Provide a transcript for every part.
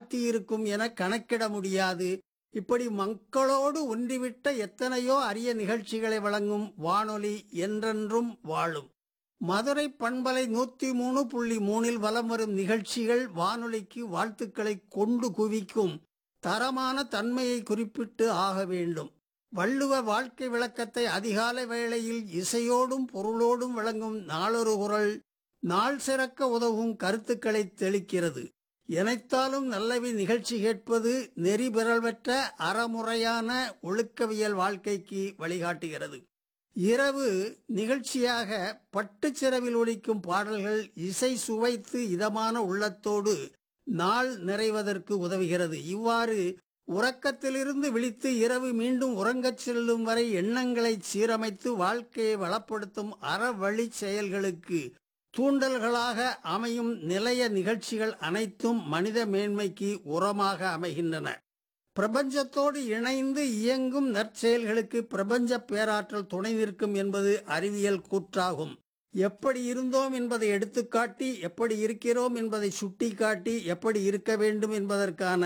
வாழ்த்தியிருக்கும் என கணக்கிட முடியாது இப்படி மக்களோடு ஒன்றிவிட்ட எத்தனையோ அரிய நிகழ்ச்சிகளை வழங்கும் வானொலி என்றென்றும் வாழும் மதுரை பண்பலை நூத்தி மூணு புள்ளி மூணில் வலம் வரும் நிகழ்ச்சிகள் வானொலிக்கு வாழ்த்துக்களை கொண்டு குவிக்கும் தரமான தன்மையை குறிப்பிட்டு ஆக வேண்டும் வள்ளுவ வாழ்க்கை விளக்கத்தை அதிகாலை வேளையில் இசையோடும் பொருளோடும் வழங்கும் நாளொரு குரல் நாள் சிறக்க உதவும் கருத்துக்களை தெளிக்கிறது எனைத்தாலும் நல்லவி நிகழ்ச்சி கேட்பது நெறிபிறழ்வற்ற அறமுறையான ஒழுக்கவியல் வாழ்க்கைக்கு வழிகாட்டுகிறது இரவு நிகழ்ச்சியாக பட்டுச்சிறவில் ஒலிக்கும் பாடல்கள் இசை சுவைத்து இதமான உள்ளத்தோடு நாள் நிறைவதற்கு உதவுகிறது இவ்வாறு உறக்கத்திலிருந்து விழித்து இரவு மீண்டும் உறங்கச் செல்லும் வரை எண்ணங்களை சீரமைத்து வாழ்க்கையை வளப்படுத்தும் அறவழி செயல்களுக்கு தூண்டல்களாக அமையும் நிலைய நிகழ்ச்சிகள் அனைத்தும் மனித மேன்மைக்கு உரமாக அமைகின்றன பிரபஞ்சத்தோடு இணைந்து இயங்கும் நற்செயல்களுக்கு பிரபஞ்ச பேராற்றல் துணை நிற்கும் என்பது அறிவியல் கூற்றாகும் எப்படி இருந்தோம் என்பதை எடுத்துக்காட்டி எப்படி இருக்கிறோம் என்பதை சுட்டிக்காட்டி எப்படி இருக்க வேண்டும் என்பதற்கான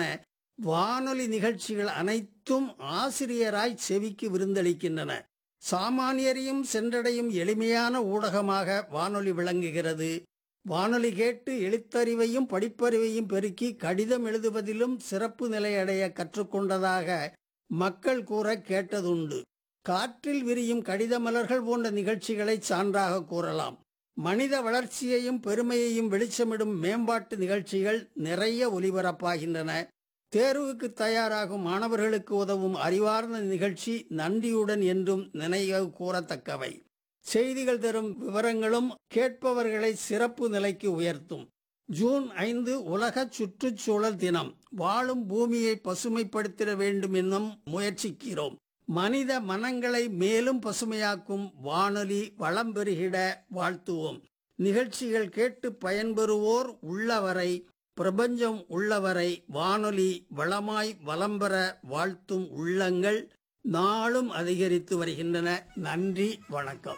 வானொலி நிகழ்ச்சிகள் அனைத்தும் ஆசிரியராய் செவிக்கு விருந்தளிக்கின்றன சாமானியரையும் சென்றடையும் எளிமையான ஊடகமாக வானொலி விளங்குகிறது வானொலி கேட்டு எழுத்தறிவையும் படிப்பறிவையும் பெருக்கி கடிதம் எழுதுவதிலும் சிறப்பு நிலையடைய கற்றுக்கொண்டதாக மக்கள் கூற கேட்டதுண்டு காற்றில் விரியும் கடித மலர்கள் போன்ற நிகழ்ச்சிகளை சான்றாக கூறலாம் மனித வளர்ச்சியையும் பெருமையையும் வெளிச்சமிடும் மேம்பாட்டு நிகழ்ச்சிகள் நிறைய ஒலிபரப்பாகின்றன தேர்வுக்கு தயாராகும் மாணவர்களுக்கு உதவும் அறிவார்ந்த நிகழ்ச்சி நன்றியுடன் என்றும் நினைவு கூறத்தக்கவை செய்திகள் தரும் விவரங்களும் கேட்பவர்களை சிறப்பு நிலைக்கு உயர்த்தும் ஜூன் ஐந்து உலக சுற்றுச்சூழல் தினம் வாழும் பூமியை பசுமைப்படுத்திட வேண்டும் என்னும் முயற்சிக்கிறோம் மனித மனங்களை மேலும் பசுமையாக்கும் வானொலி வளம் பெருகிட வாழ்த்துவோம் நிகழ்ச்சிகள் கேட்டு பயன்பெறுவோர் உள்ளவரை பிரபஞ்சம் உள்ளவரை வானொலி வளமாய் வளம்பெற வாழ்த்தும் உள்ளங்கள் நாளும் அதிகரித்து வருகின்றன நன்றி வணக்கம்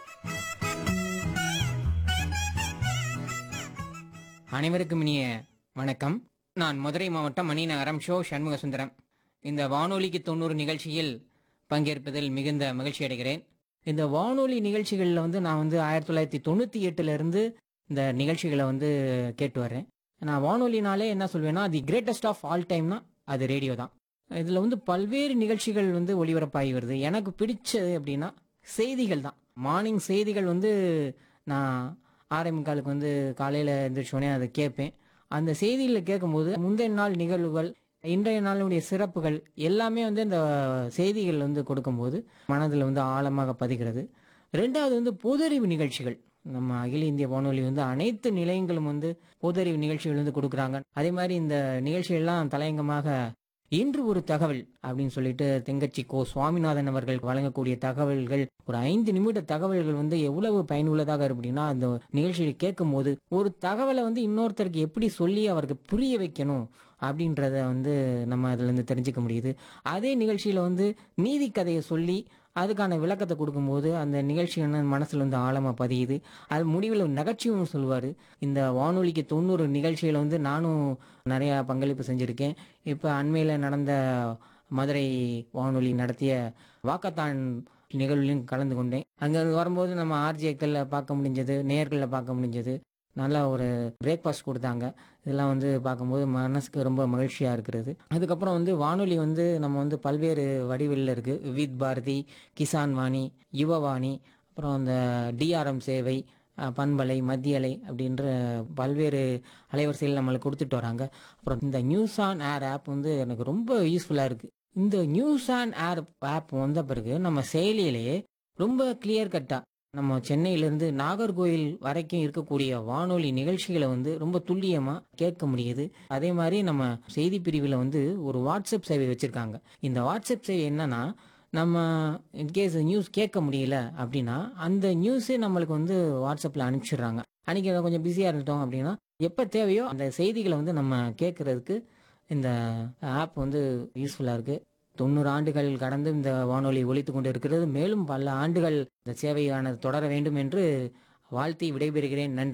அனைவருக்கும் இனிய வணக்கம் நான் மதுரை மாவட்டம் மணிநகரம் ஷோ சண்முக சுந்தரம் இந்த வானொலிக்கு தொண்ணூறு நிகழ்ச்சியில் பங்கேற்பதில் மிகுந்த மகிழ்ச்சி அடைகிறேன் இந்த வானொலி நிகழ்ச்சிகளில் வந்து நான் வந்து ஆயிரத்தி தொள்ளாயிரத்தி தொண்ணூற்றி எட்டுலேருந்து இந்த நிகழ்ச்சிகளை வந்து கேட்டு வரேன் நான் வானொலினாலே என்ன சொல்வேன்னா தி கிரேட்டஸ்ட் ஆஃப் ஆல் டைம்னா அது ரேடியோ தான் இதில் வந்து பல்வேறு நிகழ்ச்சிகள் வந்து ஒளிபரப்பாகி வருது எனக்கு பிடிச்சது அப்படின்னா செய்திகள் தான் மார்னிங் செய்திகள் வந்து நான் ஆரம்பிக்காலுக்கு வந்து காலையில் எழுந்திரிச்சோடனே அதை கேட்பேன் அந்த செய்தியில் கேட்கும்போது முந்தைய நாள் நிகழ்வுகள் இன்றைய நாளுடைய சிறப்புகள் எல்லாமே வந்து இந்த செய்திகள் வந்து கொடுக்கும்போது மனதில் வந்து ஆழமாக பதிகிறது ரெண்டாவது வந்து பொதறிவு நிகழ்ச்சிகள் நம்ம அகில இந்திய வானொலி வந்து அனைத்து நிலையங்களும் வந்து பொதறிவு நிகழ்ச்சிகள் வந்து கொடுக்குறாங்க அதே மாதிரி இந்த நிகழ்ச்சியெல்லாம் தலையங்கமாக இன்று ஒரு தகவல் அப்படின்னு சொல்லிட்டு தெங்கச்சி கோ சுவாமிநாதன் அவர்கள் வழங்கக்கூடிய தகவல்கள் ஒரு ஐந்து நிமிட தகவல்கள் வந்து எவ்வளவு பயனுள்ளதாக இருக்கு அப்படின்னா அந்த நிகழ்ச்சியை கேட்கும் போது ஒரு தகவலை வந்து இன்னொருத்தருக்கு எப்படி சொல்லி அவருக்கு புரிய வைக்கணும் அப்படின்றத வந்து நம்ம அதுல இருந்து தெரிஞ்சுக்க முடியுது அதே நிகழ்ச்சியில வந்து நீதி கதையை சொல்லி அதுக்கான விளக்கத்தை கொடுக்கும்போது அந்த நிகழ்ச்சி என்ன மனசுல வந்து ஆழமா பதியுது அது முடிவில் நகைச்சுவும் சொல்லுவார் இந்த வானொலிக்கு தொண்ணூறு நிகழ்ச்சியில வந்து நானும் நிறைய பங்களிப்பு செஞ்சுருக்கேன் இப்போ அண்மையில் நடந்த மதுரை வானொலி நடத்திய வாக்கத்தான் நிகழ்விலும் கலந்து கொண்டேன் அங்கே வரும்போது நம்ம ஆர்ஜேக்களில் பார்க்க முடிஞ்சது நேர்களில் பார்க்க முடிஞ்சது நல்லா ஒரு பிரேக்ஃபாஸ்ட் கொடுத்தாங்க இதெல்லாம் வந்து பார்க்கும்போது மனசுக்கு ரொம்ப மகிழ்ச்சியாக இருக்கிறது அதுக்கப்புறம் வந்து வானொலி வந்து நம்ம வந்து பல்வேறு வடிவில் இருக்குது வித் பாரதி கிசான் வாணி யுவவாணி அப்புறம் அந்த டிஆர்எம் சேவை அஹ், பண்பலை மத்தியலை அப்படின்ற பல்வேறு அலைவரிசைகள் நம்மளுக்கு கொடுத்துட்டு வராங்க அப்புறம் இந்த நியூஸ் ஆன் ஏர் ஆப் வந்து எனக்கு ரொம்ப யூஸ்ஃபுல்லாக இருக்குது இந்த நியூஸ் ஆன் ஏர் ஆப் வந்த பிறகு நம்ம செயலியிலேயே ரொம்ப கிளியர் கட்டாக நம்ம சென்னையிலேருந்து நாகர்கோயில் வரைக்கும் இருக்கக்கூடிய வானொலி நிகழ்ச்சிகளை வந்து ரொம்ப துல்லியமாக கேட்க முடியுது அதே மாதிரி நம்ம செய்தி பிரிவில் வந்து ஒரு வாட்ஸ்அப் சேவை வச்சுருக்காங்க இந்த வாட்ஸ்அப் சேவை என்னன்னா நம்ம இன்கேஸ் நியூஸ் கேட்க முடியல அப்படின்னா அந்த நியூஸே நம்மளுக்கு வந்து வாட்ஸ்அப்பில் அனுப்பிச்சிடுறாங்க அன்றைக்கி கொஞ்சம் பிஸியாக இருந்துட்டோம் அப்படின்னா எப்போ தேவையோ அந்த செய்திகளை வந்து நம்ம கேட்குறதுக்கு இந்த ஆப் வந்து யூஸ்ஃபுல்லாக இருக்குது தொண்ணூறு ஆண்டுகள் கடந்து இந்த வானொலி ஒலித்து கொண்டு இருக்கிறது மேலும் பல ஆண்டுகள் இந்த சேவையானது தொடர வேண்டும் என்று வாழ்த்தி விடைபெறுகிறேன் நன்றி